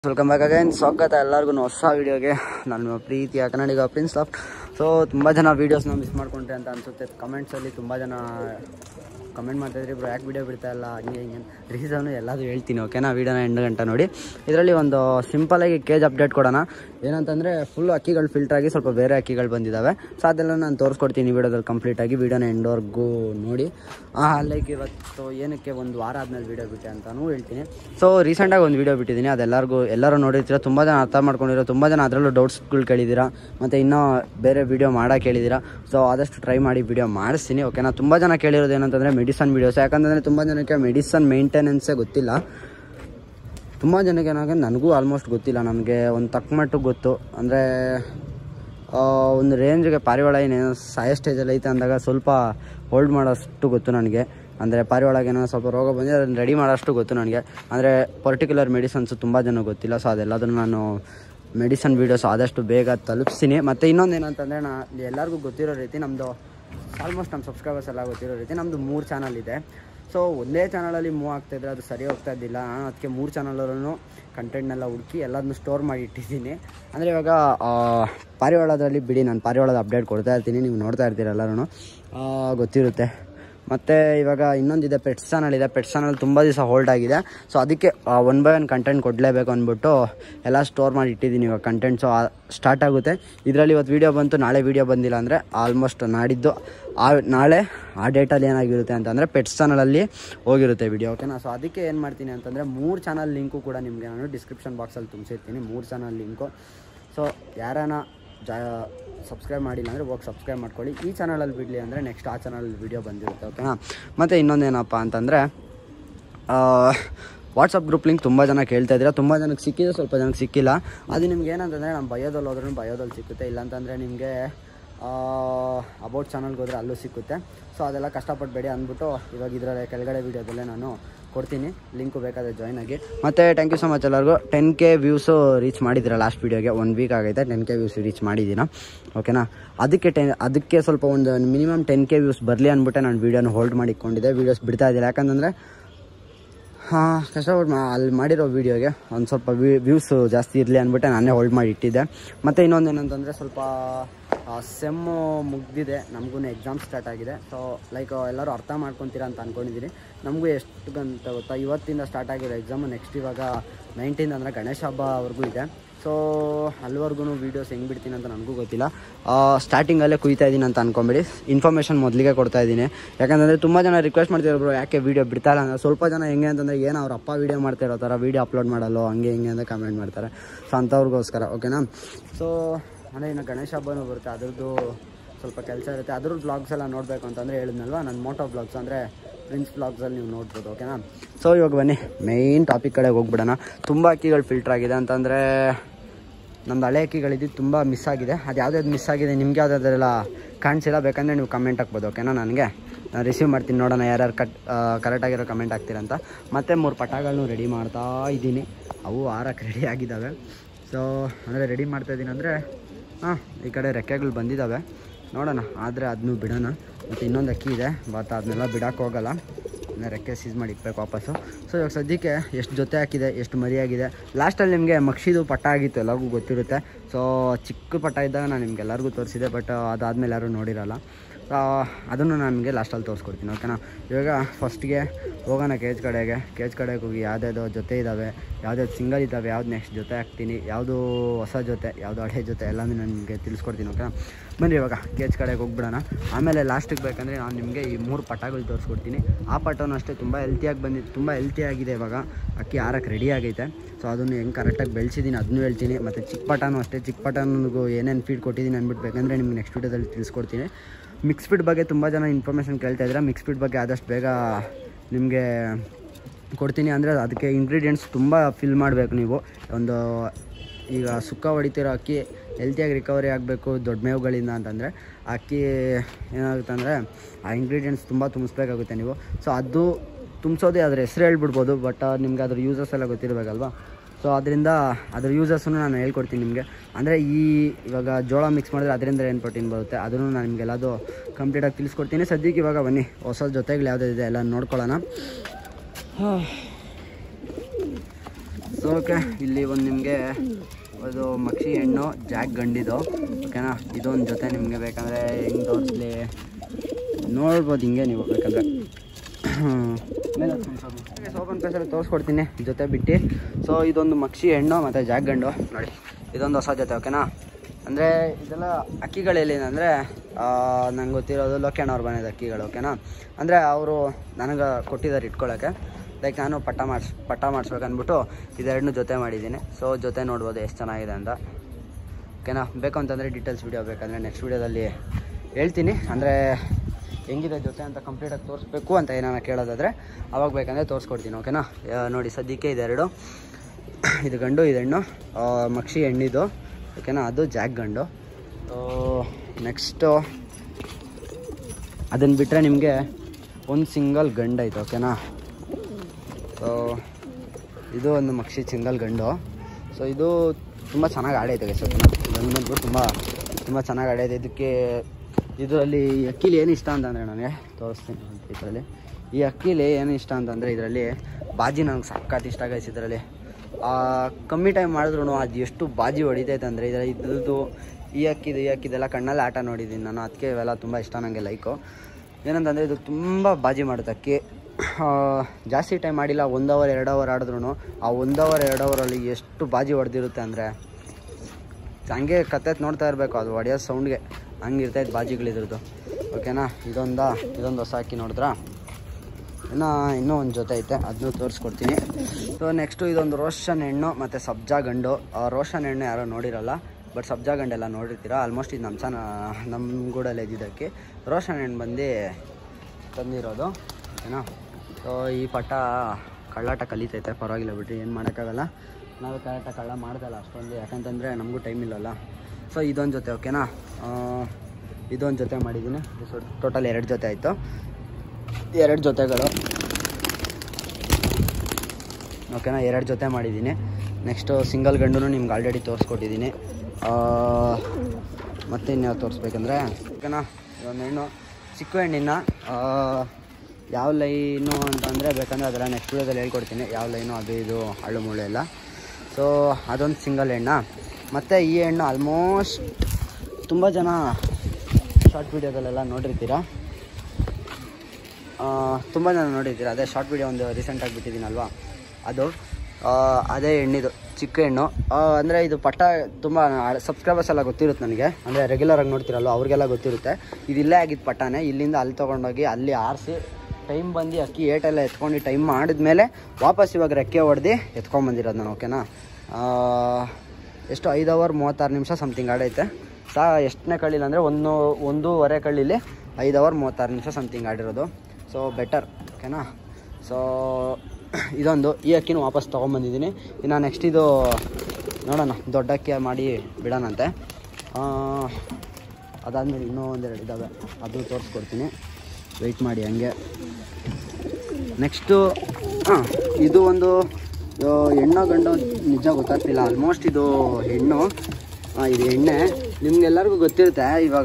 welcome back again ಸ್ವಾಗತ ಎಲ್ಲರಿಗೂ ಹೊಸ ವೀಡಿಯೋಗೆ ನಾನು ಪ್ರೀತಿಯ ಕನ್ನಡಿಗ ಪ್ರಿನ್ಸ್ ಆಫ್ ಸೊ ತುಂಬ ಜನ ವೀಡಿಯೋಸ್ನ ಮಿಸ್ ಮಾಡ್ಕೊಂಡ್ರೆ ಅಂತ ಅನಿಸುತ್ತೆ ಕಮೆಂಟ್ಸಲ್ಲಿ ತುಂಬ ಜನ ಕಮೆಂಟ್ ಮಾಡ್ತಾಯಿದ್ರಿ ಬ್ರೋ ಯಾಕೆ ವೀಡಿಯೋ ಬಿಡ್ತಾ ಇಲ್ಲ ಹಂಗೆ ಹಿಂಗೆ ರೀಸನ್ನು ಎಲ್ಲದೂ ಹೇಳ್ತೀನಿ ಓಕೆನಾ ವೀಡಿಯೋನ ಎಂಟು ಗಂಟೆ ನೋಡಿ ಇದರಲ್ಲಿ ಒಂದು ಸಿಂಪಲಾಗಿ ಕೇಜ್ ಅಪ್ಡೇಟ್ ಕೊಡೋಣ ಏನಂತಂದರೆ ಫುಲ್ ಅಕ್ಕಿಗಳು ಫಿಲ್ಟರ್ ಆಗಿ ಸ್ವಲ್ಪ ಬೇರೆ ಅಕ್ಕಿಗಳು ಬಂದಿದ್ದಾವೆ ಸೊ ಅದೆಲ್ಲ ನಾನು ತೋರಿಸ್ಕೊಡ್ತೀನಿ ವೀಡಿಯೋದಲ್ಲಿ ಕಂಪ್ಲೀಟಾಗಿ ವೀಡಿಯೋನ ಎಂಡೋರ್ಗೂ ನೋಡಿ ಲೈಕ್ ಇವತ್ತು ಏನಕ್ಕೆ ಒಂದು ವಾರ ಆದಮೇಲೆ ವೀಡಿಯೋ ಬಿಟ್ಟೆ ಅಂತಲೂ ಹೇಳ್ತೀನಿ ಸೊ ರೀಸೆಂಟಾಗಿ ಒಂದು ವೀಡಿಯೋ ಬಿಟ್ಟಿದ್ದೀನಿ ಅದೆಲ್ಲರಿಗೂ ಎಲ್ಲರೂ ನೋಡಿರ್ತೀರ ತುಂಬ ಜನ ಅರ್ಥ ಮಾಡ್ಕೊಂಡಿರೋ ತುಂಬ ಜನ ಅದರಲ್ಲೂ ಡೌಟ್ಸ್ಗಳು ಕೇಳಿದ್ದೀರಾ ಮತ್ತು ಇನ್ನೂ ಬೇರೆ ವೀಡಿಯೋ ಮಾಡೋಕೆ ಹೇಳಿದ್ದೀರಾ ಸೊ ಆದಷ್ಟು ಟ್ರೈ ಮಾಡಿ ವೀಡಿಯೋ ಮಾಡಿಸ್ತೀನಿ ಓಕೆನಾ ತುಂಬ ಜನ ಕೇಳಿರೋದು ಏನಂತಂದರೆ ಮೆಡಿಸನ್ ವೀಡಿಯೋಸ್ ಯಾಕಂತಂದರೆ ತುಂಬ ಜನಕ್ಕೆ ಮೆಡಿಸನ್ ಮೇಂಟೆನೆನ್ಸೇ ಗೊತ್ತಿಲ್ಲ ತುಂಬ ಜನಕ್ಕೆ ಏನಾಗ ನನಗೂ ಆಲ್ಮೋಸ್ಟ್ ಗೊತ್ತಿಲ್ಲ ನಮಗೆ ಒಂದು ತಕ್ಕ ಮಟ್ಟಿಗೆ ಗೊತ್ತು ಅಂದರೆ ಒಂದು ರೇಂಜ್ಗೆ ಪಾರಿವಾಳ ಏನೇನೋ ಸಾಯೋ ಸ್ಟೇಜಲ್ಲಿ ಐತೆ ಅಂದಾಗ ಸ್ವಲ್ಪ ಹೋಲ್ಡ್ ಮಾಡೋಷ್ಟು ಗೊತ್ತು ನನಗೆ ಅಂದರೆ ಪಾರಿವಾಳಗೆ ಏನೋ ಸ್ವಲ್ಪ ರೋಗ ಬಂದರೆ ಅದನ್ನು ರೆಡಿ ಮಾಡೋಷ್ಟು ಗೊತ್ತು ನನಗೆ ಅಂದರೆ ಪರ್ಟಿಕ್ಯುಲರ್ ಮೆಡಿಸನ್ಸು ತುಂಬ ಜನ ಗೊತ್ತಿಲ್ಲ ಸೊ ಅದೆಲ್ಲದನ್ನು ನಾನು ಮೆಡಿಸನ್ ವೀಡಿಯೋಸ್ ಆದಷ್ಟು ಬೇಗ ತಲುಪಿಸ್ತೀನಿ ಮತ್ತು ಇನ್ನೊಂದು ಏನಂತಂದರೆ ನಾ ಎಲ್ಲರಿಗೂ ಗೊತ್ತಿರೋ ರೀತಿ ನಮ್ಮದು ಆಲ್ಮೋಸ್ಟ್ ನಮ್ಮ ಸಬ್ಸ್ಕ್ರೈಬರ್ಸ್ ಎಲ್ಲ ಗೊತ್ತಿರೋ ರೀತಿ ನಮ್ಮದು ಮೂರು ಚಾನಲ್ ಇದೆ ಸೊ ಒಂದೇ ಚಾನಲಲ್ಲಿ ಮೂವ್ ಆಗ್ತಾಯಿದ್ರೆ ಅದು ಸರಿ ಹೋಗ್ತಾ ಇದ್ದಿಲ್ಲ ನಾನು ಅದಕ್ಕೆ ಮೂರು ಚಾನಲಲ್ಲೂ ಕಂಟೆಂಟ್ನೆಲ್ಲ ಹುಡುಕಿ ಎಲ್ಲದನ್ನು ಸ್ಟೋರ್ ಮಾಡಿ ಇಟ್ಟಿದ್ದೀನಿ ಅಂದರೆ ಇವಾಗ ಪಾರಿವಾಳದಲ್ಲಿ ಬಿಡಿ ನಾನು ಪಾರಿವಾಳದ ಅಪ್ಡೇಟ್ ಕೊಡ್ತಾ ಇರ್ತೀನಿ ನೀವು ನೋಡ್ತಾ ಇರ್ತೀರ ಎಲ್ಲರೂ ಗೊತ್ತಿರುತ್ತೆ ಮತ್ತು ಇವಾಗ ಇನ್ನೊಂದಿದೆ ಪೆಟ್ಸ್ ಚಾನಲ್ ಇದೆ ಪೆಟ್ಸ್ ಚಾನಲ್ ತುಂಬ ದಿವಸ ಹೋಲ್ಡ್ ಆಗಿದೆ ಸೊ ಅದಕ್ಕೆ ಒನ್ ಬೈ ಒನ್ ಕಂಟೆಂಟ್ ಕೊಡಲೇಬೇಕು ಅಂದ್ಬಿಟ್ಟು ಎಲ್ಲ ಸ್ಟೋರ್ ಮಾಡಿ ಇಟ್ಟಿದ್ದೀನಿ ಇವಾಗ ಕಂಟೆಂಟ್ಸು ಸ್ಟಾರ್ಟ್ ಆಗುತ್ತೆ ಇದರಲ್ಲಿ ಇವತ್ತು ವೀಡಿಯೋ ಬಂತು ನಾಳೆ ವೀಡಿಯೋ ಬಂದಿಲ್ಲ ಅಂದರೆ ಆಲ್ಮೋಸ್ಟ್ ನಾಡಿದ್ದು ಆ ನಾಳೆ ಆ ಡೇಟಲ್ಲಿ ಏನಾಗಿರುತ್ತೆ ಅಂತಂದರೆ ಪೆಟ್ಸ್ ಚಾನಲಲ್ಲಿ ಹೋಗಿರುತ್ತೆ ವಿಡಿಯೋ ಓಕೆನಾ ಸೊ ಅದಕ್ಕೆ ಏನು ಮಾಡ್ತೀನಿ ಅಂತಂದರೆ ಮೂರು ಚಾನಲ್ ಲಿಂಕು ಕೂಡ ನಿಮಗೆ ನಾನು ಡಿಸ್ಕ್ರಿಪ್ಷನ್ ಬಾಕ್ಸಲ್ಲಿ ತುಂಬಿಸಿರ್ತೀನಿ ಮೂರು ಚಾನಲ್ ಲಿಂಕು ಸೊ ಯಾರಾನ ಜಾ ಸಬ್ಸ್ಕ್ರೈಬ್ ಮಾಡಿಲ್ಲ ಅಂದರೆ ಹೋಗಿ ಸಬ್ಸ್ಕ್ರೈಬ್ ಮಾಡ್ಕೊಳ್ಳಿ ಈ ಚಾನಲಲ್ಲಿ ಬಿಡಲಿ ಅಂದರೆ ನೆಕ್ಸ್ಟ್ ಆ ಚಾನಲಲ್ಲಿ ವೀಡಿಯೋ ಬಂದಿರುತ್ತೆ ಓಕೆನಾ ಮತ್ತು ಇನ್ನೊಂದೇನಪ್ಪ ಅಂತಂದರೆ ವಾಟ್ಸಪ್ ಗ್ರೂಪ್ ಲಿಂಕ್ ತುಂಬ ಜನ ಕೇಳ್ತಾ ಇದ್ದೀರಾ ತುಂಬ ಜನಕ್ಕೆ ಸಿಕ್ಕಿದೆ ಸ್ವಲ್ಪ ಜನಕ್ಕೆ ಸಿಕ್ಕಿಲ್ಲ ಅದು ನಿಮ್ಗೆ ಏನಂತಂದರೆ ನಮ್ಮ ಬಯೋದಲ್ಲಿ ಹೋದ್ರೂ ಬಯೋದಲ್ಲಿ ಸಿಕ್ಕುತ್ತೆ ಇಲ್ಲಾಂತಂದರೆ ನಿಮಗೆ ಅಬೌಟ್ ಚಾನಲ್ಗೆ ಹೋದರೆ ಅಲ್ಲೂ ಸಿಕ್ಕುತ್ತೆ ಸೊ ಅದೆಲ್ಲ ಕಷ್ಟಪಡಬೇಡಿ ಅಂದ್ಬಿಟ್ಟು ಇವಾಗ ಇದರಲ್ಲಿ ಕೆಳಗಡೆ ವೀಡಿಯೋದಲ್ಲೇ ನಾನು ಕೊಡ್ತೀನಿ ಲಿಂಕು ಬೇಕಾದರೆ ಜಾಯ್ನ್ ಆಗಿ ಮತ್ತು ಥ್ಯಾಂಕ್ ಯು ಸೊ ಮಚ್ ಎಲ್ಲರಿಗೂ ಟೆನ್ ಕೆ ವ್ಯೂಸು ರೀಚ್ ಮಾಡಿದ್ದೀರಾ ಲಾಸ್ಟ್ ವೀಡಿಯೋಗೆ ಒನ್ ವೀಕ್ ಆಗೈತೆ ಟೆನ್ ಕೆ ವ್ಯೂಸ್ ರೀಚ್ ಮಾಡಿದ್ದೀನ ಓಕೆನಾ ಅದಕ್ಕೆ ಟೆನ್ ಅದಕ್ಕೆ ಸ್ವಲ್ಪ ಒಂದು ಮಿನಿಮಮ್ ಟೆನ್ ಕೆ ವ್ಯೂಸ್ ಬರಲಿ ಅಂದ್ಬಿಟ್ಟೆ ನಾನು ವೀಡಿಯೋನ ಹೋಲ್ಡ್ ಮಾಡಿ ಇಟ್ಕೊಂಡಿದ್ದೆ ವೀಡಿಯೋಸ್ ಬಿಡ್ತಾ ಇದ್ದಿಲ್ಲ ಯಾಕಂತಂದರೆ ಹಾಂ ಕಷ್ಟಪಟ್ಟು ಮಾ ಅಲ್ಲಿ ಮಾಡಿರೋ ವೀಡಿಯೋಗೆ ಒಂದು ಸ್ವಲ್ಪ ವ್ಯೂಸು ಜಾಸ್ತಿ ಇರಲಿ ಅಂದ್ಬಿಟ್ಟೆ ನಾನೇ ಹೋಲ್ಡ್ ಮಾಡಿ ಇಟ್ಟಿದ್ದೆ ಮತ್ತು ಇನ್ನೊಂದು ಏನಂತಂದರೆ ಸ್ವಲ್ಪ ಸೆಮ್ಮು ಮುಗ್ದಿದೆ ನಮಗೂ ಎಕ್ಸಾಮ್ ಸ್ಟಾರ್ಟ್ ಆಗಿದೆ ಸೊ ಲೈಕ್ ಎಲ್ಲರೂ ಅರ್ಥ ಮಾಡ್ಕೊತೀರಾ ಅಂತ ಅಂದ್ಕೊಂಡಿದ್ದೀನಿ ನಮಗೂ ಎಷ್ಟು ಗಂತ ಗೊತ್ತಾ ಇವತ್ತಿಂದ ಸ್ಟಾರ್ಟ್ ಆಗಿರೋ ಎಕ್ಸಾಮು ನೆಕ್ಸ್ಟ್ ಇವಾಗ ನೈನ್ಟೀನ್ ಅಂದರೆ ಗಣೇಶ ಹಬ್ಬವರೆಗೂ ಇದೆ ಸೊ ಅಲ್ಲಿವರೆಗೂ ವೀಡಿಯೋಸ್ ಹೆಂಗೆ ಬಿಡ್ತೀನಿ ಅಂತ ನನಗೂ ಗೊತ್ತಿಲ್ಲ ಸ್ಟಾರ್ಟಿಂಗಲ್ಲೇ ಕುಯ್ತಾ ಇದ್ದೀನಿ ಅಂತ ಅನ್ಕೊಂಬಿಡಿ ಇನ್ಫಾರ್ಮೇಷನ್ ಮೊದಲಿಗೆ ಕೊಡ್ತಾ ಇದ್ದೀನಿ ಯಾಕಂತಂದರೆ ತುಂಬ ಜನ ರಿಕ್ವೆಸ್ಟ್ ಮಾಡ್ತಿದ್ರು ಬ್ರೋ ಯಾಕೆ ವೀಡಿಯೋ ಬಿಡ್ತಾ ಇಲ್ಲ ಅಂದರೆ ಸ್ವಲ್ಪ ಜನ ಹೆಂಗೆ ಅಂತಂದರೆ ಏನು ಅವ್ರ ಅಪ್ಪ ವೀಡಿಯೋ ಮಾಡ್ತಾ ಇರೋ ಥರ ವೀಡಿಯೋ ಅಪ್ಲೋಡ್ ಮಾಡಲ್ಲ ಹಂಗೆ ಹಿಂಗೆ ಅಂತ ಕಮೆಂಟ್ ಮಾಡ್ತಾರೆ ಸೊ ಅಂಥವ್ರಿಗೋಸ್ಕರ ಓಕೆನಾ ಸೊ ಅಂದರೆ ಇನ್ನು ಗಣೇಶ ಹಬ್ಬನೂ ಬರುತ್ತೆ ಅದ್ರದ್ದು ಸ್ವಲ್ಪ ಕೆಲಸ ಇರುತ್ತೆ ಅದ್ರದ್ದು ಬ್ಲಾಗ್ಸ್ ಎಲ್ಲ ನೋಡಬೇಕು ಅಂತಂದರೆ ಹೇಳಿದ್ನಲ್ವ ನನ್ನ ಮೋಟೋ ಬ್ಲಾಗ್ಸ್ ಅಂದರೆ ಪ್ರಿನ್ಸ್ ಬ್ಲಾಗ್ಸಲ್ಲಿ ನೀವು ನೋಡ್ಬೋದು ಓಕೆನಾ ಸೊ ಇವಾಗ ಬನ್ನಿ ಮೇಯ್ನ್ ಟಾಪಿಕ್ ಕಡೆ ಹೋಗ್ಬಿಡೋಣ ತುಂಬ ಅಕ್ಕಿಗಳು ಫಿಲ್ಟರ್ ಆಗಿದೆ ಅಂತಂದರೆ ನಮ್ದು ಹಳೆ ಅಕ್ಕಿಗಳಿದ್ದು ತುಂಬ ಮಿಸ್ ಆಗಿದೆ ಅದು ಯಾವ್ದಾದ್ರು ಮಿಸ್ ಆಗಿದೆ ನಿಮ್ಗೆ ಯಾವುದಾದ್ರೆಲ್ಲ ಕಾಣಿಸಿಲ್ಲ ಬೇಕಂದರೆ ನೀವು ಕಮೆಂಟ್ ಹಾಕ್ಬೋದು ಓಕೆನಾ ನನಗೆ ನಾನು ರಿಸೀವ್ ಮಾಡ್ತೀನಿ ನೋಡೋಣ ಯಾರ್ಯಾರು ಕಟ್ ಕರೆಕ್ಟಾಗಿರೋ ಕಮೆಂಟ್ ಹಾಕ್ತೀರಂತ ಮತ್ತು ಮೂರು ಪಟಾಗಳನ್ನು ರೆಡಿ ಮಾಡ್ತಾ ಇದ್ದೀನಿ ಅವು ಆರಕ್ಕೆ ರೆಡಿ ಆಗಿದ್ದಾವೆ ಸೊ ಅಂದರೆ ರೆಡಿ ಮಾಡ್ತಾಯಿದ್ದೀನಿ ಅಂದರೆ ಹಾಂ ಈ ಕಡೆ ರೆಕ್ಕೆಗಳು ಬಂದಿದ್ದಾವೆ ನೋಡೋಣ ಆದರೆ ಅದನ್ನೂ ಬಿಡೋಣ ಮತ್ತು ಇನ್ನೊಂದು ಅಕ್ಕಿ ಇದೆ ಬಟ್ ಅದನ್ನೆಲ್ಲ ಬಿಡೋಕ್ಕೆ ಹೋಗಲ್ಲ ಇನ್ನು ರೆಕ್ಕೆ ಸೀಸ್ ಮಾಡಿ ಇಕ್ಬೇಕು ವಾಪಸ್ಸು ಸೊ ಇವಾಗ ಸದ್ಯಕ್ಕೆ ಎಷ್ಟು ಜೊತೆ ಹಾಕಿದೆ ಎಷ್ಟು ಮರಿ ಆಗಿದೆ ಲಾಸ್ಟಲ್ಲಿ ನಿಮಗೆ ಮಕ್ಷಿದು ಪಟ್ಟ ಆಗಿತ್ತು ಎಲ್ಲರಿಗೂ ಗೊತ್ತಿರುತ್ತೆ ಸೊ ಚಿಕ್ಕ ಪಟ್ಟ ಇದ್ದಾಗ ನಾನು ನಿಮ್ಗೆಲ್ಲರಿಗೂ ತೋರಿಸಿದೆ ಬಟ್ ಅದಾದಮೇಲೆ ಯಾರೂ ನೋಡಿರಲ್ಲ ಅದನ್ನು ನಾನು ನಿಮಗೆ ಲಾಸ್ಟಲ್ಲಿ ತೋರಿಸ್ಕೊಡ್ತೀನಿ ಓಕೆನಾ ಇವಾಗ ಫಸ್ಟ್ಗೆ ಹೋಗೋಣ ಕೇಜ್ ಕಡೆಗೆ ಕೇಜ್ ಕಡೆಗೆ ಹೋಗಿ ಯಾವುದ್ಯಾವುದೋ ಜೊತೆ ಇದ್ದಾವೆ ಯಾವ್ದಾವ್ದು ಸಿಂಗಲ್ ಇದ್ದಾವೆ ಯಾವ್ದು ನೆಕ್ಸ್ಟ್ ಜೊತೆ ಹಾಕ್ತೀನಿ ಯಾವುದು ಹೊಸ ಜೊತೆ ಯಾವುದು ಹಳೆ ಜೊತೆ ಎಲ್ಲನೂ ನಾನು ನಿಮಗೆ ತಿಳಿಸ್ಕೊಡ್ತೀನಿ ಓಕೆನಾ ಬನ್ನಿ ಇವಾಗ ಕೇಜ್ ಕಡೆಗೆ ಹೋಗ್ಬಿಡೋಣ ಆಮೇಲೆ ಲಾಸ್ಟಿಗೆ ಬೇಕಂದರೆ ನಾನು ನಿಮಗೆ ಈ ಮೂರು ಪಟಗಳು ತೋರಿಸ್ಕೊಡ್ತೀನಿ ಆ ಪಟನೂ ಅಷ್ಟೇ ತುಂಬ ಹೆಲ್ತಿಯಾಗಿ ಬಂದಿದ್ದು ತುಂಬ ಹೆಲ್ತಿಯಾಗಿದೆ ಇವಾಗ ಅಕ್ಕಿ ಆರಕ್ಕೆ ರೆಡಿ ಆಗೈತೆ ಸೊ ಅದನ್ನು ಹೆಂಗೆ ಕರೆಕ್ಟಾಗಿ ಬೆಳೆಸಿದ್ದೀನಿ ಅದನ್ನು ಹೇಳ್ತೀನಿ ಮತ್ತು ಚಿಕ್ಕ ಪಟಾನು ಅಷ್ಟೇ ಚಿಕ್ಕ ಪಟಾನಿಗೂ ಏನೇನು ಫೀಡ್ ಕೊಟ್ಟಿದ್ದೀನಿ ಅಂದ್ಬಿಟ್ಟು ಬೇಕಂದರೆ ನಿಮ್ಗೆ ನೆಕ್ಸ್ಟ್ ವೀಡಿಯೋದಲ್ಲಿ ತಿಳಿಸ್ಕೊಡ್ತೀನಿ ಮಿಕ್ಸ್ ಫೀಡ್ ಬಗ್ಗೆ ತುಂಬ ಜನ ಇನ್ಫಾರ್ಮೇಷನ್ ಕೇಳ್ತಾ ಇದ್ದೀರಾ ಮಿಕ್ಸ್ ಫೀಡ್ ಬಗ್ಗೆ ಆದಷ್ಟು ಬೇಗ ನಿಮಗೆ ಕೊಡ್ತೀನಿ ಅಂದರೆ ಅದಕ್ಕೆ ಇಂಗ್ರೀಡಿಯೆಂಟ್ಸ್ ತುಂಬ ಫಿಲ್ ಮಾಡಬೇಕು ನೀವು ಒಂದು ಈಗ ಸುಕ್ಕ ಹೊಡಿತಿರೋ ಅಕ್ಕಿ ಹೆಲ್ತಿಯಾಗಿ ರಿಕವರಿ ಆಗಬೇಕು ದೊಡ್ಡ ಮೇವುಗಳಿಂದ ಅಂತಂದರೆ ಅಕ್ಕಿ ಏನಾಗುತ್ತೆ ಅಂದರೆ ಆ ಇಂಗ್ರೀಡಿಯೆಂಟ್ಸ್ ತುಂಬ ತುಂಬಿಸ್ಬೇಕಾಗುತ್ತೆ ನೀವು ಸೊ ಅದು ತುಂಬಿಸೋದೇ ಅದ್ರ ಹೆಸರು ಹೇಳ್ಬಿಡ್ಬೋದು ಬಟ್ ನಿಮ್ಗೆ ಅದ್ರ ಯೂಸಸ್ ಎಲ್ಲ ಗೊತ್ತಿರಬೇಕಲ್ವಾ ಸೊ ಅದರಿಂದ ಅದ್ರ ಯೂಸಸ್ಸನ್ನು ನಾನು ಹೇಳ್ಕೊಡ್ತೀನಿ ನಿಮಗೆ ಅಂದರೆ ಈ ಇವಾಗ ಜೋಳ ಮಿಕ್ಸ್ ಮಾಡಿದ್ರೆ ಅದರಿಂದ ಏನು ಪ್ರೋಟೀನ್ ಬರುತ್ತೆ ಅದನ್ನು ನಾನು ನಿಮಗೆಲ್ಲದು ಕಂಪ್ಲೀಟಾಗಿ ತಿಳಿಸ್ಕೊಡ್ತೀನಿ ಸದ್ಯಕ್ಕೆ ಇವಾಗ ಬನ್ನಿ ಹೊಸ ಜೊತೆಗಳು ಯಾವುದಿದೆ ಎಲ್ಲ ನೋಡ್ಕೊಳ್ಳೋಣ ಸೊ ಓಕೆ ಇಲ್ಲಿ ಒಂದು ನಿಮಗೆ ಅದು ಮಕ್ಷಿ ಹೆಣ್ಣು ಜಾಕ್ ಗಂಡಿದು ಓಕೆನಾ ಇದೊಂದು ಜೊತೆ ನಿಮಗೆ ಬೇಕಂದರೆ ಹೆಂಗೆ ತೋರಿಸ್ಲಿ ನೋಡ್ಬೋದು ಹಿಂಗೆ ನೀವು ಬೇಕಂದರೆ ಓಪನ್ ಪ್ಲೇಸಲ್ಲಿ ತೋರಿಸ್ಕೊಡ್ತೀನಿ ಜೊತೆ ಬಿಟ್ಟು ಸೊ ಇದೊಂದು ಮಕ್ಷಿ ಹೆಣ್ಣು ಮತ್ತು ಜಾಕ್ ಗಂಡು ನೋಡಿ ಇದೊಂದು ಹೊಸ ಜೊತೆ ಓಕೆನಾ ಅಂದರೆ ಇದೆಲ್ಲ ಅಕ್ಕಿಗಳಲ್ಲಿ ಏನಂದರೆ ನಂಗೆ ಗೊತ್ತಿರೋದು ಲೋಕೇಣ್ ಅವ್ರು ಬಂದಿದ್ದು ಅಕ್ಕಿಗಳು ಓಕೆನಾ ಅಂದರೆ ಅವರು ನನಗೆ ಕೊಟ್ಟಿದ್ದಾರೆ ಇಟ್ಕೊಳ್ಳೋಕ್ಕೆ ಲೈಕ್ ನಾನು ಪಟ್ಟ ಮಾಡಿಸ್ ಪಟ್ಟ ಮಾಡಿಸ್ಬೇಕು ಅಂದ್ಬಿಟ್ಟು ಇದೆರಡನ್ನೂ ಜೊತೆ ಮಾಡಿದ್ದೀನಿ ಸೊ ಜೊತೆ ನೋಡ್ಬೋದು ಎಷ್ಟು ಚೆನ್ನಾಗಿದೆ ಅಂತ ಓಕೆನಾ ಬೇಕು ಅಂತಂದರೆ ಡೀಟೇಲ್ಸ್ ವೀಡಿಯೋ ಬೇಕಂದರೆ ನೆಕ್ಸ್ಟ್ ವೀಡಿಯೋದಲ್ಲಿ ಹೇಳ್ತೀನಿ ಅಂದರೆ ಹೆಂಗಿದೆ ಜೊತೆ ಅಂತ ಕಂಪ್ಲೀಟಾಗಿ ತೋರಿಸ್ಬೇಕು ಅಂತ ಏನಾರ ಕೇಳೋದಾದರೆ ಅವಾಗ ಬೇಕಂದರೆ ತೋರಿಸ್ಕೊಡ್ತೀನಿ ಓಕೆನಾ ಯಾ- ನೋಡಿ ಸದ್ಯಕ್ಕೆ ಇದೆರಡು ಇದು ಗಂಡು ಇದು ಹೆಣ್ಣು ಆ, ಮಕ್ಷಿ ಹೆಣ್ಣಿದು ಓಕೆನಾ ಅದು ಜಾಕ್ ಗಂಡು ನೆಕ್ಸ್ಟು ಅದನ್ನು ಬಿಟ್ಟರೆ ನಿಮಗೆ ಒಂದು ಸಿಂಗಲ್ ಗಂಡು ಐತೆ ಓಕೆನಾ ಸೊ ಇದು ಒಂದು ಮಕ್ಷಿ ಸಿಂಗಲ್ ಗಂಡು ಸೊ ಇದು ತುಂಬ ಚೆನ್ನಾಗಿ ಆಡೈತೆ ಸೊ ಗಂಡು ಬಂದ್ಬಿಟ್ಟು ತುಂಬ ತುಂಬ ಚೆನ್ನಾಗಿ ಆಡೈತೆ ಇದಕ್ಕೆ ಇದರಲ್ಲಿ ಈ ಅಕ್ಕಿಲಿ ಏನು ಇಷ್ಟ ಅಂತಂದರೆ ನನಗೆ ತೋರಿಸ್ತೀನಿ ಇದರಲ್ಲಿ ಈ ಅಕ್ಕಿಲಿ ಏನು ಇಷ್ಟ ಅಂತಂದರೆ ಇದರಲ್ಲಿ ಬಾಜಿ ನನಗೆ ಸಖತ್ ಇಷ್ಟ ಆಗೈತೆ ಇದರಲ್ಲಿ ಕಮ್ಮಿ ಟೈಮ್ ಮಾಡಿದ್ರು ಅದು ಎಷ್ಟು ಬಾಜಿ ಹೊಡಿತೈತೆ ಅಂದರೆ ಇದರ ಇದ್ರದ್ದು ಈ ಅಕ್ಕಿದು ಈ ಅಕ್ಕಿದೆಲ್ಲ ಕಣ್ಣಲ್ಲಿ ಆಟ ನೋಡಿದ್ದೀನಿ ನಾನು ಅದಕ್ಕೆ ಇವೆಲ್ಲ ತುಂಬ ಇಷ್ಟ ನನಗೆ ಲೈಕು ಏನಂತಂದರೆ ಇದು ತುಂಬ ಬಾಜಿ ಮಾಡುತ್ತೆ ಅಕ್ಕಿ ಆ, ಜಾಸ್ತಿ ಟೈಮ್ ಮಾಡಿಲ್ಲ ಒಂದು ಅವರ್ ಎರಡು ಅವರ್ ಆಡಿದ್ರು ಆ ಒಂದು ಅವರ್ ಎರಡು ಅವರಲ್ಲಿ ಎಷ್ಟು ಬಾಜಿ ಹೊಡೆದಿರುತ್ತೆ ಅಂದರೆ ಹಂಗೆ ಕತ್ತೆ ನೋಡ್ತಾ ಇರಬೇಕು ಅದು ಹೊಡೆಯೋ ಸೌಂಡ್ಗೆ ಹಂಗೆ ಇರ್ತೈತೆ ಬಾಜಿಗಳಿದ್ರದ್ದು ಓಕೆನಾ ಇದೊಂದ ಇದೊಂದು ಹೊಸ ಅಕ್ಕಿ ನೋಡಿದ್ರಾ ಇನ್ನು ಇನ್ನೂ ಒಂದು ಜೊತೆ ಐತೆ ಅದನ್ನೂ ತೋರಿಸ್ಕೊಡ್ತೀನಿ ಸೊ ನೆಕ್ಸ್ಟು ಇದೊಂದು ರೋಷನ್ ಹೆಣ್ಣು ಮತ್ತು ಸಬ್ಜಾ ಗಂಡು ಆ ರೋಷನ್ ಹೆಣ್ಣು ಯಾರೋ ನೋಡಿರಲ್ಲ ಬಟ್ ಸಬ್ಜಾ ಗಂಡೆಲ್ಲ ನೋಡಿರ್ತೀರ ಆಲ್ಮೋಸ್ಟ್ ಇದು ನಮ್ಮ ಚನ ನಮ್ಮ ಗೂಡಲ್ಲೇ ಇದ್ದಿದ್ದಕ್ಕೆ ರೋಷನ್ ಹೆಣ್ಣು ಬಂದು ತಂದಿರೋದು ಓಕೆನಾ ಸೊ ಈ ಪಟ್ಟ ಕಳ್ಳಾಟ ಕಲಿತೈತೆ ಪರವಾಗಿಲ್ಲ ಬಿಟ್ರಿ ಏನು ಮಾಡೋಕ್ಕಾಗಲ್ಲ ನಾವು ಕಳ್ಳಾಟ ಕಳ್ಳ ಮಾಡ್ದಲ್ಲ ಅಷ್ಟೊಂದು ಯಾಕಂತಂದರೆ ನಮಗೂ ಟೈಮ್ ಇಲ್ಲಲ್ಲ ಸೊ ಇದೊಂದು ಜೊತೆ ಓಕೆನಾ ಆ, ಇದೊಂದು ಜೊತೆ ಮಾಡಿದ್ದೀನಿ ಸೊ ಟೋಟಲ್ ಎರಡು ಜೊತೆ ಆಯಿತು ಎರಡು ಜೊತೆಗಳು ಓಕೆನಾ ಎರಡು ಜೊತೆ ಮಾಡಿದ್ದೀನಿ ನೆಕ್ಸ್ಟು ಸಿಂಗಲ್ ಗಂಡು ನಿಮ್ಗೆ ಆಲ್ರೆಡಿ ತೋರಿಸ್ಕೊಟ್ಟಿದ್ದೀನಿ ಮತ್ತೆ ಇನ್ಯಾವ ತೋರಿಸ್ಬೇಕಂದ್ರೆ ಓಕೆನಾ ಇದೊಂದು ಹೆಣ್ಣು ಚಿಕ್ಕ ಹೆಣ್ಣಿನ ಆ, ಯಾವ ಲೈನು ಅಂತಂದರೆ ಬೇಕಂದರೆ ಅದೆಲ್ಲ ನೆಕ್ಸ್ಟ್ ವೀಡಿಯೋದಲ್ಲಿ ಹೇಳ್ಕೊಡ್ತೀನಿ ಯಾವ ಲೈನು ಅದು ಇದು ಹಳ್ಳು ಮುಳ್ಳು ಎಲ್ಲ ಸೊ ಅದೊಂದು ಸಿಂಗಲ್ ಹೆಣ್ಣ ಮತ್ತು ಈ ಹೆಣ್ಣು ಆಲ್ಮೋಸ್ಟ್ ತುಂಬ ಜನ ಶಾರ್ಟ್ ವೀಡಿಯೋದಲ್ಲೆಲ್ಲ ನೋಡಿರ್ತೀರ ತುಂಬ ಜನ ನೋಡಿದ್ದೀರ ಅದೇ ಶಾರ್ಟ್ ವೀಡಿಯೋ ಒಂದು ರೀಸೆಂಟಾಗಿ ಬಿಟ್ಟಿದ್ದೀನಲ್ವಾ ಅದು ಆ, ಅದೇ ಹೆಣ್ಣಿದು ಚಿಕ್ಕ ಹೆಣ್ಣು ಅಂದರೆ ಇದು ಪಟ್ಟ ತುಂಬ ಸಬ್ಸ್ಕ್ರೈಬರ್ಸ್ ಎಲ್ಲ ಗೊತ್ತಿರುತ್ತೆ ನನಗೆ ಅಂದರೆ ರೆಗ್ಯುಲರಾಗಿ ನೋಡ್ತಿರಲ್ವ ಅವ್ರಿಗೆಲ್ಲ ಗೊತ್ತಿರುತ್ತೆ ಇದು ಇಲ್ಲೇ ಆಗಿದ್ದು ಪಟ್ಟನೇ ಇಲ್ಲಿಂದ ಅಲ್ಲಿ ತೊಗೊಂಡೋಗಿ ಅಲ್ಲಿ ಆರಿಸಿ ಟೈಮ್ ಬಂದು ಅಕ್ಕಿ ಏಟೆಲ್ಲ ಎತ್ಕೊಂಡು ಟೈಮ್ ಮಾಡಿದ್ಮೇಲೆ ವಾಪಸ್ ಇವಾಗ ರೆಕ್ಕೆ ಹೊಡೆದು ಎತ್ಕೊಂಬಂದಿರೋದು ನಾನು ಓಕೆನಾ ಆ, ಎಷ್ಟು ಐದು ಅವರ್ ಮೂವತ್ತಾರು ನಿಮಿಷ ಸಮಥಿಂಗ್ ಆಡೈತೆ ಸಾ ಎಷ್ಟನೇ ಕಳ್ಳಿಲ್ಲ ಅಂದರೆ ಒಂದು ಒಂದೂವರೆ ಕಳ್ಳಿಲಿ ಐದು ಅವರ್ ಮೂವತ್ತಾರು ನಿಮಿಷ ಸಮಥಿಂಗ್ ಆಡಿರೋದು ಸೊ ಬೆಟರ್ ಓಕೆನಾ ಸೊ ಇದೊಂದು ಈ ಅಕ್ಕಿನೂ ವಾಪಸ್ ತೊಗೊಂಬಂದಿದ್ದೀನಿ ಇನ್ನು ನೆಕ್ಸ್ಟ್ ಇದು ನೋಡೋಣ ದೊಡ್ಡ ಅಕ್ಕಿ ಮಾಡಿ ಬಿಡೋಣಂತೆ ಆ, ಅದಾದಮೇಲೆ ಇನ್ನೂ ಒಂದೆರಡು ಇದ್ದಾವೆ ಅದು ತೋರಿಸ್ಕೊಡ್ತೀನಿ ವೆಯ್ಟ್ ಮಾಡಿ ಹಂಗೆ ನೆಕ್ಸ್ಟು ಹಾಂ ಇದು ಒಂದು ಆ, ಹೆಣ್ಣೋ ಗಂಡು ನಿಜ ಗೊತ್ತಾಗ್ತಿಲ್ಲ ಆಲ್ಮೋಸ್ಟ್ ಇದು ಹೆಣ್ಣು ಆ, ಇದು ಎಣ್ಣೆ ನಿಮ್ಗೆಲ್ಲರಿಗೂ ಗೊತ್ತಿರುತ್ತೆ ಇವಾಗ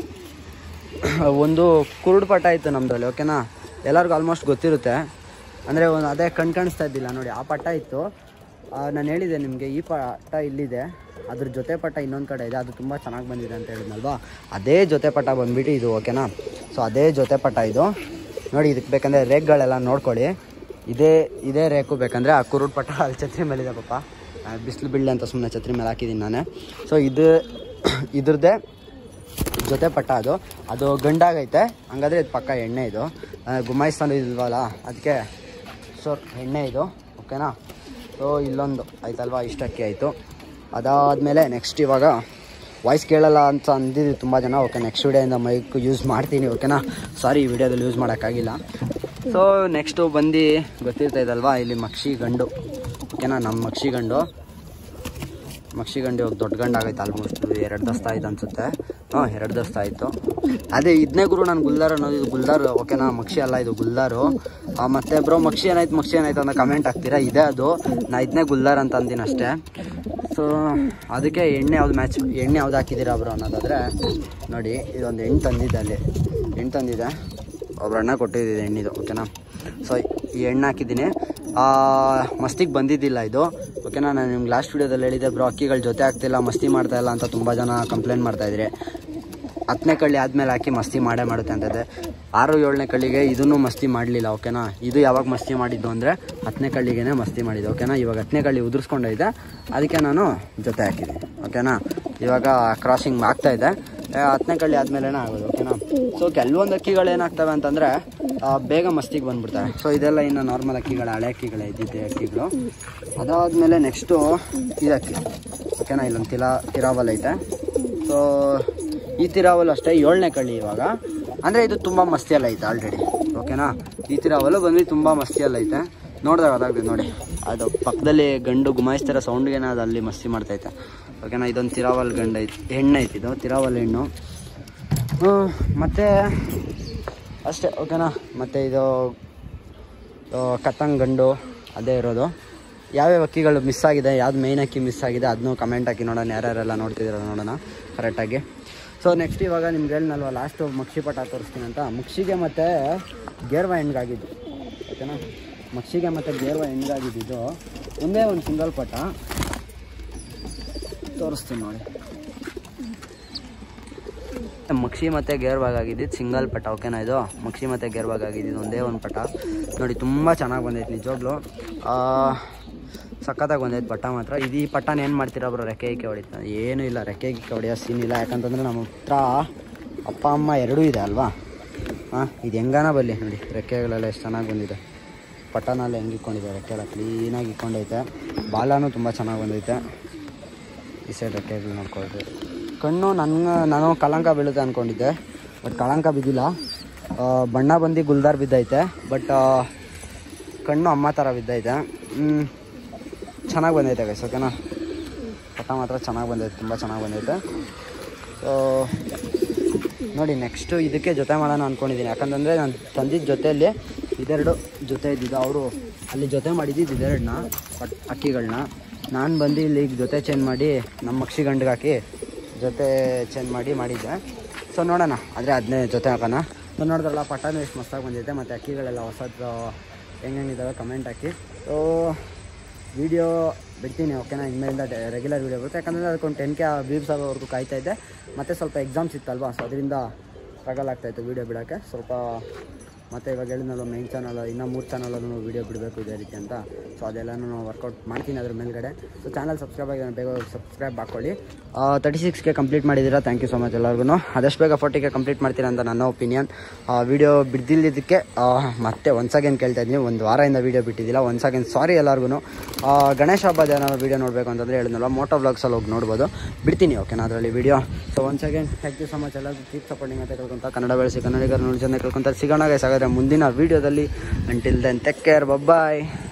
ಒಂದು ಕುರುಡು ಪಟ ಇತ್ತು ನಮ್ಮದ್ರಲ್ಲಿ ಓಕೆನಾ ಎಲ್ಲರಿಗೂ ಆಲ್ಮೋಸ್ಟ್ ಗೊತ್ತಿರುತ್ತೆ ಅಂದರೆ ಒಂದು ಅದೇ ಕಣ್ ಕಾಣಿಸ್ತಾ ಇದ್ದಿಲ್ಲ ನೋಡಿ ಆ ಪಟ ಇತ್ತು ನಾನು ಹೇಳಿದೆ ನಿಮಗೆ ಈ ಪಟ ಇಲ್ಲಿದೆ ಅದ್ರ ಜೊತೆ ಪಟ ಇನ್ನೊಂದು ಕಡೆ ಇದೆ ಅದು ತುಂಬ ಚೆನ್ನಾಗಿ ಬಂದಿದೆ ಅಂತ ಹೇಳಿದ್ನಲ್ವಾ ಅದೇ ಜೊತೆ ಪಟ ಬಂದ್ಬಿಟ್ಟು ಇದು ಓಕೆನಾ ಸೊ ಅದೇ ಜೊತೆ ಪಟ ಇದು ನೋಡಿ ಇದಕ್ಕೆ ಬೇಕಂದರೆ ರೇಕ್ಗಳೆಲ್ಲ ನೋಡ್ಕೊಳ್ಳಿ ಇದೇ ಇದೇ ರೇಕು ಬೇಕಂದರೆ ಆ ಕುರುಡು ಪಟ ಅಲ್ಲಿ ಛತ್ರಿ ಮೇಲಿದೆ ಪಾಪ ಬಿಸಿಲು ಬೀಳಲಿ ಅಂತ ಸುಮ್ಮನೆ ಛತ್ರಿ ಮೇಲೆ ಹಾಕಿದ್ದೀನಿ ನಾನೇ ಸೊ ಇದು ಇದ್ರದ್ದೇ ಜೊತೆ ಪಟ್ಟ ಅದು ಅದು ಗಂಡಾಗೈತೆ ಹಂಗಾದ್ರೆ ಇದು ಪಕ್ಕ ಎಣ್ಣೆ ಇದು ಆ, ಗುಮಾಯಿಸ್ತಾನು ಇಲ್ವಲ್ಲ ಅದಕ್ಕೆ ಸೊ ಎಣ್ಣೆ ಇದು ಓಕೆನಾ ಸೊ ಇಲ್ಲೊಂದು ಆಯ್ತಲ್ವಾ ಇಷ್ಟಕ್ಕೆ ಆಯಿತು ಅದಾದಮೇಲೆ ನೆಕ್ಸ್ಟ್ ಇವಾಗ ವಾಯ್ಸ್ ಕೇಳಲ್ಲ ಅಂತ ಅಂದಿದ್ದು ತುಂಬ ಜನ ಓಕೆ ನೆಕ್ಸ್ಟ್ ವಿಡಿಯೋಯಿಂದ ಮೈಕ್ ಯೂಸ್ ಮಾಡ್ತೀನಿ ಓಕೆನಾ ಸಾರಿ ಈ ವಿಡಿಯೋದಲ್ಲಿ ಯೂಸ್ ಮಾಡೋಕ್ಕಾಗಿಲ್ಲ ಸೊ ನೆಕ್ಸ್ಟು ಬಂದು ಗೊತ್ತಿರ್ತಾ ಇದಲ್ವಾ ಇಲ್ಲಿ ಮಕ್ಷಿ ಗಂಡು ಓಕೆನಾ ನಮ್ಮ ಮಕ್ಷಿ ಗಂಡು ಮಕ್ಷಿ ಗಂಡು ಇವಾಗ ದೊಡ್ಡ ಗಂಡು ಆಗೈತೆ ಆಲ್ಮೋಸ್ಟ್ ಎರಡು ದಸ್ತ ಆಯ್ತು ಅನ್ಸುತ್ತೆ ಹಾಂ ಎರಡು ದಸ್ತ ಆಯಿತು ಅದೇ ಇದನ್ನೇ ಗುರು ನಾನು ಗುಲ್ದಾರ್ ಅನ್ನೋದು ಇದು ಗುಲ್ದಾರ್ ಓಕೆನಾ ಮಕ್ಷಿ ಅಲ್ಲ ಇದು ಗುಲ್ದಾರು ಆ, ಮತ್ತೆ ಬ್ರೋ ಮಕ್ಷಿ ಏನಾಯ್ತು ಮಕ್ಷಿ ಏನಾಯ್ತು ಅಂತ ಕಮೆಂಟ್ ಹಾಕ್ತೀರಾ ಇದೆ ಅದು ನಾ ಇದನ್ನೇ ಗುಲ್ದಾರ್ ಅಂತ ಅಂದಿನ ಅಷ್ಟೇ ಸೊ ಅದಕ್ಕೆ ಎಣ್ಣೆ ಯಾವ್ದು ಮ್ಯಾಚ್ ಎಣ್ಣೆ ಯಾವ್ದು ಹಾಕಿದ್ದೀರಾ ಬ್ರೋ ಅನ್ನೋದಾದರೆ ನೋಡಿ ಇದೊಂದು ಎಣ್ಣೆ ತಂದಿದ್ದೆ ಅಲ್ಲಿ ಎಣ್ಣೆ ತಂದಿದೆ ಒಬ್ರು ಅಣ್ಣ ಕೊಟ್ಟಿದ್ದಿದೆ ಎಣ್ಣಿದು ಓಕೆನಾ ಸೊ ಈ ಎಣ್ಣೆ ಹಾಕಿದ್ದೀನಿ ಮಸ್ತಿಗೆ ಬಂದಿದ್ದಿಲ್ಲ ಇದು ಓಕೆನಾ ನಾನು ನಿಮ್ಗೆ ಲಾಸ್ಟ್ ವೀಡಿಯೋದಲ್ಲಿ ಹೇಳಿದ್ದೆ ಬ್ರೋ ಅಕ್ಕಿಗಳು ಜೊತೆ ಆಗ್ತಿಲ್ಲ ಮಸ್ತಿ ಮಾಡ್ತಾ ಇಲ್ಲ ಅಂತ ತುಂಬ ಜನ ಕಂಪ್ಲೇಂಟ್ ಮಾಡ್ತಾಯಿದ್ರಿ ಹತ್ತನೇ ಕಳ್ಳಿ ಆದಮೇಲೆ ಹಾಕಿ ಮಸ್ತಿ ಮಾಡೇ ಮಾಡುತ್ತೆ ಅಂತದೆ ಆರು ಏಳನೇ ಕಳ್ಳಿಗೆ ಇದನ್ನು ಮಸ್ತಿ ಮಾಡಲಿಲ್ಲ ಓಕೆನಾ ಇದು ಯಾವಾಗ ಮಸ್ತಿ ಮಾಡಿದ್ದು ಅಂದರೆ ಹತ್ತನೇ ಕಳ್ಳಿಗೆ ಮಸ್ತಿ ಮಾಡಿದ್ದು ಓಕೆನಾ ಇವಾಗ ಹತ್ತನೇ ಕಳ್ಳಿ ಉದುರಿಸ್ಕೊಂಡೈತೆ ಅದಕ್ಕೆ ನಾನು ಜೊತೆ ಹಾಕಿದ್ದೀನಿ ಓಕೆನಾ ಇವಾಗ ಕ್ರಾಸಿಂಗ್ ಆಗ್ತಾ ಇದೆ ಆ, ಹತ್ತನೇ ಕಳ್ಳಿ ಆದಮೇಲೆ ಆಗೋದು ಓಕೆನಾ ಸೊ ಕೆಲವೊಂದು ಅಕ್ಕಿಗಳು ಏನಾಗ್ತವೆ ಅಂತಂದರೆ ಬೇಗ ಮಸ್ತಿಗೆ ಬಂದ್ಬಿಡ್ತವೆ ಸೊ ಇದೆಲ್ಲ ಇನ್ನು ನಾರ್ಮಲ್ ಅಕ್ಕಿಗಳು ಹಳೆ ಅಕ್ಕಿಗಳೇ ಇದ್ದಿದ್ದೆ ಅಕ್ಕಿಗಳು ಅದಾದಮೇಲೆ ನೆಕ್ಸ್ಟು ಇದಕ್ಕಿ ಓಕೆನಾ ಇಲ್ಲೊಂದು ತಿಲಾ ತಿರಾವಲ್ ಐತೆ ಸೊ ಈ ತಿರಾವಲ್ ಅಷ್ಟೇ ಏಳನೇ ಕಳ್ಳಿ ಇವಾಗ ಅಂದರೆ ಇದು ತುಂಬ ಮಸ್ತಿಯಲ್ಲಿ ಐತೆ ಆಲ್ರೆಡಿ ಓಕೆನಾ ಈ ತಿರಾವಲು ಬಂದು ತುಂಬ ಮಸ್ತಿಯಲ್ಲಿ ಐತೆ ನೋಡಿದಾಗ ಅದಾಗ್ತದೆ ನೋಡಿ ಅದು ಪಕ್ಕದಲ್ಲಿ ಗಂಡು ಗುಮಾಯಿಸ್ತಾರ ಸೌಂಡ್ಗೇನ ಅದು ಅಲ್ಲಿ ಮಸ್ತಿ ಮಾಡ್ತೈತೆ ಓಕೆನಾ ಇದೊಂದು ತಿರಾವಲ್ ಗಂಡು ಐತಿ ಹೆಣ್ಣು ಐತಿ ಇದು ತಿರಾವಲ್ ಹೆಣ್ಣು ಹ್ಮ್, ಮತ್ತೆ ಅಷ್ಟೇ ಓಕೆನಾ ಮತ್ತು ಇದು ಆ, ಕತ್ತಂಗ್ ಗಂಡು ಅದೇ ಇರೋದು ಯಾವ್ಯಾವ ಅಕ್ಕಿಗಳು ಮಿಸ್ ಆಗಿದೆ ಯಾವ್ದು ಮೇಯ್ನ್ ಅಕ್ಕಿ ಮಿಸ್ ಆಗಿದೆ ಅದನ್ನು ಕಮೆಂಟ್ ಹಾಕಿ ನೋಡೋಣ ಯಾರ್ಯಾರೆಲ್ಲ ನೋಡ್ತಿದ್ದೀರ ನೋಡೋಣ ಕರೆಕ್ಟಾಗಿ ಸೊ ನೆಕ್ಸ್ಟ್ ಇವಾಗ ನಿಮ್ಗೆ ಹೇಳಿನಲ್ವ ಲಾಸ್ಟು ಮಕ್ಷಿ ಪಟ ತೋರಿಸ್ತೀನಿ ಅಂತ ಮಕ್ಷಿಗೆ ಮತ್ತು ಗೇರ್ವ ಹೆಣ್ಗಾಗಿದ್ದು ಓಕೆನಾ ಮಕ್ಷಿಗೆ ಮತ್ತು ಗೇರ್ವ ಹೆಣ್ಗಾಗಿದ್ದು ಒಂದೇ ಒಂದು ಸಿಂಗಲ್ ಪಟ ತೋರಿಸ್ತೀನಿ ನೋಡಿ ಮಕ್ಷಿ ಮತ್ತು ಗೇರ್ಬಾಗ್ ಆಗಿದ್ದು ಸಿಂಗಲ್ ಪಟ ಓಕೆನಾ ಇದು ಮಕ್ಷಿ ಮತ್ತು ಗೇರ್ಬಾಗ್ ಆಗಿದ್ದು ಒಂದೇ ಒಂದು ಪಟ ನೋಡಿ ತುಂಬ ಚೆನ್ನಾಗಿ ಬಂದೈತೆ ನಿಜವಾಗ್ಲೂ ಸಖತ್ತಾಗಿ ಬಂದೈತೆ ಪಟ ಮಾತ್ರ ಇದು ಈ ಪಟ್ಟನ ಏನು ಮಾಡ್ತೀರಾ ಬ್ರೋ ರೆಕ್ಕೆ ಗಿಕ್ಕೆ ಹೊಡಿತಾ ಏನೂ ಇಲ್ಲ ರೆಕ್ಕೆ ಗಿಕ್ಕೆ ಹೊಡೆಯೋ ಸೀನ್ ಇಲ್ಲ ಯಾಕಂತಂದರೆ ನಮ್ಮ ಹತ್ರ ಅಪ್ಪ ಅಮ್ಮ ಎರಡೂ ಇದೆ ಅಲ್ವಾ ಹಾಂ ಇದು ಹೆಂಗಾನ ಬರಲಿ ನೋಡಿ ರೆಕ್ಕೆಗಳೆಲ್ಲ ಎಷ್ಟು ಚೆನ್ನಾಗಿ ಬಂದಿದೆ ಪಟ್ಟನೆಲ್ಲ ಹೆಂಗೆ ಇಟ್ಕೊಂಡಿದೆ ರೆಕ್ಕೆ ಎಲ್ಲ ಕ್ಲೀನಾಗಿ ಇಟ್ಕೊಂಡೈತೆ ಬಾಲನೂ ತುಂಬ ಚೆನ್ನಾಗಿ ಬಂದೈತೆ ಈ ಸೈಡ್ ರೆಕ್ಕೆಗಳು ನೋಡ್ಕೊಳ್ರಿ ಕಣ್ಣು ನನ್ನ ನಾನು ಕಳಂಕ ಬೀಳುತ್ತೆ ಅಂದ್ಕೊಂಡಿದ್ದೆ ಬಟ್ ಕಳಂಕ ಬಿದ್ದಿಲ್ಲ ಆ, ಬಣ್ಣ ಬಂದು ಗುಲ್ದಾರ್ ಬಿದ್ದೈತೆ ಬಟ್ ಕಣ್ಣು ಅಮ್ಮ ಥರ ಬಿದ್ದೈತೆ ಚೆನ್ನಾಗಿ ಬಂದೈತೆ ಗೈಸ್ ಓಕೆನಾ ಪಟ ಮಾತ್ರ ಚೆನ್ನಾಗಿ ಬಂದೈತೆ ತುಂಬ ಚೆನ್ನಾಗಿ ಬಂದೈತೆ ಸೊ ನೋಡಿ ನೆಕ್ಸ್ಟು ಇದಕ್ಕೆ ಜೊತೆ ಮಾಡೋಣ ಅಂದ್ಕೊಂಡಿದ್ದೀನಿ ಯಾಕಂತಂದರೆ ನಾನು ತಂದಿದ್ದ ಜೊತೆಯಲ್ಲಿ ಇದೆರಡು ಜೊತೆ ಇದ್ದಿದ್ದು ಅವರು ಅಲ್ಲಿ ಜೊತೆ ಮಾಡಿದ್ದಿದ್ದು ಇದೆರಡನ್ನ ಬಟ್ ಅಕ್ಕಿಗಳನ್ನ ನಾನು ಬಂದು ಇಲ್ಲಿ ಈಗ ಜೊತೆ ಚೇಂಜ್ ಮಾಡಿ ನಮ್ಮ ಮಕ್ಷಿ ಗಂಡಿಗೆ ಹಾಕಿ ಜೊತೆ ಚೇಂಜ್ ಮಾಡಿ ಮಾಡಿದ್ದೆ ಸೊ ನೋಡೋಣ ಆದರೆ ಅದನ್ನೇ ಜೊತೆ ಹಾಕೋಣ ಸೊ ನೋಡಿದ್ರಲ್ಲ ಪಟಾನು ಎಷ್ಟು ಮಸ್ತಾಗಿ ಬಂದಿದೆ ಮತ್ತು ಅಕ್ಕಿಗಳೆಲ್ಲ ಹೊಸದು ಹೆಂಗಿದ್ದಾವೆ ಕಮೆಂಟ್ ಹಾಕಿ ಸೊ ವಿಡಿಯೋ ಬಿಡ್ತೀನಿ ಓಕೆನಾ ಇನ್ಮೇಲಿಂದ ರೆಗ್ಯುಲರ್ ವೀಡಿಯೋ ಬರುತ್ತೆ ಯಾಕಂದರೆ ಅದಕ್ಕೊಂದು ಟೆನ್ ಕೆ ವ್ಯೂಸ್ ಆಗೋವರೆಗೂ ಕಾಯ್ತಾ ಇದ್ದೆ ಮತ್ತು ಸ್ವಲ್ಪ ಎಕ್ಸಾಮ್ಸ್ ಇತ್ತಲ್ವಾ ಸೊ ಅದರಿಂದ ಸ್ಟ್ರಗಲ್ ಆಗ್ತಾಯಿತ್ತು ವೀಡಿಯೋ ಬಿಡೋಕ್ಕೆ ಸ್ವಲ್ಪ ಮತ್ತು ಇವಾಗ ಹೇಳಿದ್ನಲ್ಲ ಮೈನ್ ಚಾನಲ್ ಇನ್ನೂ ಮೂರು ಚಾನಲಲ್ಲೂ ವೀಡಿಯೋ ಬಿಡಬೇಕು ಇದೇ ರೀತಿ ಅಂತ ಸೊ ಅದೆಲ್ಲನೂ ವರ್ಕೌಟ್ ಮಾಡ್ತೀನಿ ಅದ್ರ ಮೇಲ್ಗಡೆ ಸೊ ಚಾನಲ್ ಸಬ್ಸ್ಕ್ರೈಬ್ ಆಗಿ ಬೇಗ ಸಬ್ಸ್ಕ್ರೈಬ್ ಹಾಕ್ಕೊಳ್ಳಿ ತರ್ಟಿ ಸಿಕ್ಸ್ಗೆ ಕಂಪ್ಲೀಟ್ ಮಾಡಿದ್ದೀರಾ ಥ್ಯಾಂಕ್ ಯು ಸೊ ಮಚ್ ಎಲ್ಲರಿಗೂ ಆದಷ್ಟು ಬೇಗ ಫೋರ್ಟಿಗೆ ಕಂಪ್ಲೀಟ್ ಮಾಡ್ತೀರಾ ಅಂತ ನನ್ನ ಒಪಿನಿಯನ್ ವೀಡಿಯೋ ಬಿಡ್ದಿಲ್ಲದಕ್ಕೆ ಮತ್ತೆ ಒನ್ಸ್ ಅಗೇನ್ ಕೇಳ್ತಾ ಇದ್ದೀನಿ ಒಂದು ವಾರದಿಂದ ವೀಡಿಯೋ ಬಿಟ್ಟಿದ್ದಿಲ್ಲ ಒನ್ಸ್ ಅಗೇನ್ ಸಾರಿ ಎಲ್ಲರಿಗೂ ಗಣೇಶ ಹಬ್ಬದ ಏನಾದ್ರು ವೀಡಿಯೋ ನೋಡಬೇಕು ಅಂತಂದರೆ ಹೇಳಿದ್ನಲ್ಲ ಮೋಟೋ ಬ್ಲಾಗ್ಸಲ್ಲಿ ಹೋಗಿ ನೋಡ್ಬೋದು ಬಿಡ್ತೀನಿ ಓಕೆನಾ ಅದರಲ್ಲಿ video so once again thank you so much ಎಲ್ಲರಿಗೂ ಕೀಪ್ ಸಪೋರ್ಟಿಂಗ್ ಅಂತ ಕೇಳ್ಕೊಂತ ಕನ್ನಡ ಬೆಳೆಸಿ ಕನ್ನಡಿಗರು ನೋಡಿ ಜನ ಕೇಳ್ಕೊಂತಾರೆ ಸಿಗೋಣ ಗೈಸ್ ಹಾಗಾದ್ರೆ ಮುಂದಿನ ವೀಡಿಯೋದಲ್ಲಿ ಅಂಟಿಲ್ ದೆನ್ ಟೆಕ್ ಕೇರ್ ಬಬ್ಬಾಯ್